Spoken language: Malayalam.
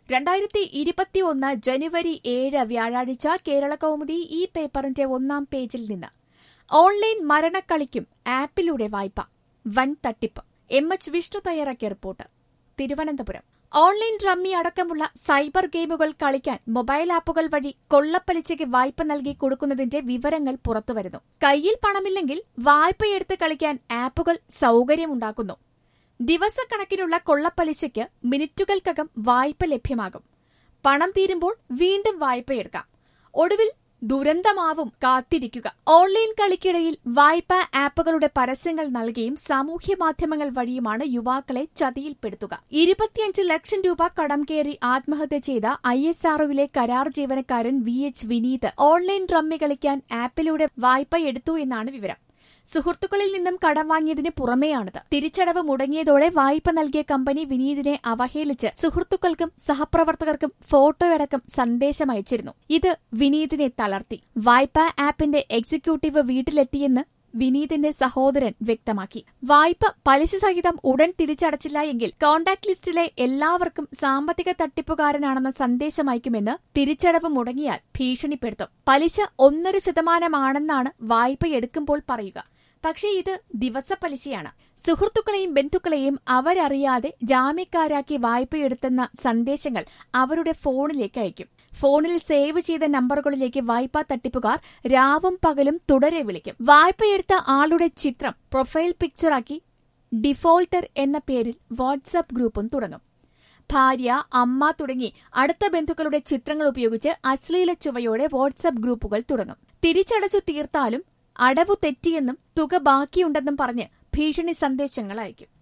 രണ്ടായിരത്തി ഇരുപത്തിയൊന്ന് ജനുവരി ഏഴ് വ്യാഴാഴ്ച കേരള കൗമുദി ഈ പേപ്പറിന്റെ ഒന്നാം പേജിൽ നിന്ന് ഓൺലൈൻ മരണക്കളിക്കും ആപ്പിലൂടെ വായ്പ വൻ തട്ടിപ്പ് എം എച്ച് വിഷ്ണു തയ്യാറാക്കിയ റിപ്പോർട്ട് തിരുവനന്തപുരം ഓൺലൈൻ റമ്മി അടക്കമുള്ള സൈബർ ഗെയിമുകൾ കളിക്കാൻ മൊബൈൽ ആപ്പുകൾ വഴി കൊള്ളപ്പലിശയ്ക്ക് വായ്പ നൽകി കൊടുക്കുന്നതിന്റെ വിവരങ്ങൾ പുറത്തുവരുന്നു കയ്യിൽ പണമില്ലെങ്കിൽ വായ്പയെടുത്ത് കളിക്കാൻ ആപ്പുകൾ സൌകര്യമുണ്ടാക്കുന്നു ദിവസക്കണക്കിനുള്ള കൊള്ളപ്പലിശയ്ക്ക് മിനിറ്റുകൾക്കകം വായ്പ ലഭ്യമാകും പണം തീരുമ്പോൾ വീണ്ടും വായ്പയെടുക്കാം ഒടുവിൽ ദുരന്തമാവും കാത്തിരിക്കുക ഓൺലൈൻ കളിക്കിടയിൽ വായ്പാ ആപ്പുകളുടെ പരസ്യങ്ങൾ നൽകിയും സാമൂഹ്യ മാധ്യമങ്ങൾ വഴിയുമാണ് യുവാക്കളെ ചതിയിൽപ്പെടുത്തുക ഇരുപത്തിയഞ്ച് ലക്ഷം രൂപ കടം കയറി ആത്മഹത്യ ചെയ്ത ഐ എസ് ആർഒയിലെ കരാർ ജീവനക്കാരൻ V H Vineeth online rummy കളിക്കാൻ ആപ്പിലൂടെ വായ്പ എടുത്തു എന്നാണ് വിവരം സുഹൃത്തുക്കളിൽ നിന്നും കടം വാങ്ങിയതിന് പുറമെയാണിത് തിരിച്ചടവ് മുടങ്ങിയതോടെ വായ്പ നൽകിയ കമ്പനി വിനീതിനെ അവഹേളിച്ച് സുഹൃത്തുക്കൾക്കും സഹപ്രവർത്തകർക്കും ഫോട്ടോയടക്കം സന്ദേശം അയച്ചിരുന്നു ഇത് വിനീതിനെ തളർത്തി വായ്പാ ആപ്പിന്റെ എക്സിക്യൂട്ടീവ് വീട്ടിലെത്തിയെന്ന് വിനീതിന്റെ സഹോദരൻ വ്യക്തമാക്കി വായ്പ പലിശ സഹിതം ഉടൻ തിരിച്ചടച്ചില്ല എങ്കിൽ കോൺടാക്ട് ലിസ്റ്റിലെ എല്ലാവർക്കും സാമ്പത്തിക തട്ടിപ്പുകാരനാണെന്ന സന്ദേശം അയക്കുമെന്ന് തിരിച്ചടവ് മുടങ്ങിയാൽ ഭീഷണിപ്പെടുത്തും പലിശ ഒന്നര ശതമാനമാണെന്നാണ് വായ്പ എടുക്കുമ്പോൾ പറയുക പക്ഷേ ഇത് ദിവസപ്പലിശയാണ് സുഹൃത്തുക്കളെയും ബന്ധുക്കളെയും അവരറിയാതെ ജാമ്യക്കാരാക്കി വായ്പയെടുത്തെന്ന സന്ദേശങ്ങൾ അവരുടെ ഫോണിലേക്ക് അയക്കും ഫോണിൽ സേവ് ചെയ്ത നമ്പറുകളിലേക്ക് വായ്പാ തട്ടിപ്പുകാർ രാവും പകലും തുടരെ വിളിക്കും വായ്പയെടുത്ത ആളുടെ ചിത്രം പ്രൊഫൈൽ പിക്ചറാക്കി ഡിഫോൾട്ടർ എന്ന പേരിൽ വാട്സാപ്പ് ഗ്രൂപ്പും തുടങ്ങും ഭാര്യ അമ്മ തുടങ്ങി അടുത്ത ബന്ധുക്കളുടെ ചിത്രങ്ങൾ ഉപയോഗിച്ച് അശ്ലീല ചുവയോടെ വാട്സാപ്പ് ഗ്രൂപ്പുകൾ തുടങ്ങും തിരിച്ചടച്ചു തീർത്താലും അടവു തെറ്റിയെന്നും തുക ബാക്കിയുണ്ടെന്നും പറഞ്ഞ് ഭീഷണി സന്ദേശങ്ങൾ അയക്കും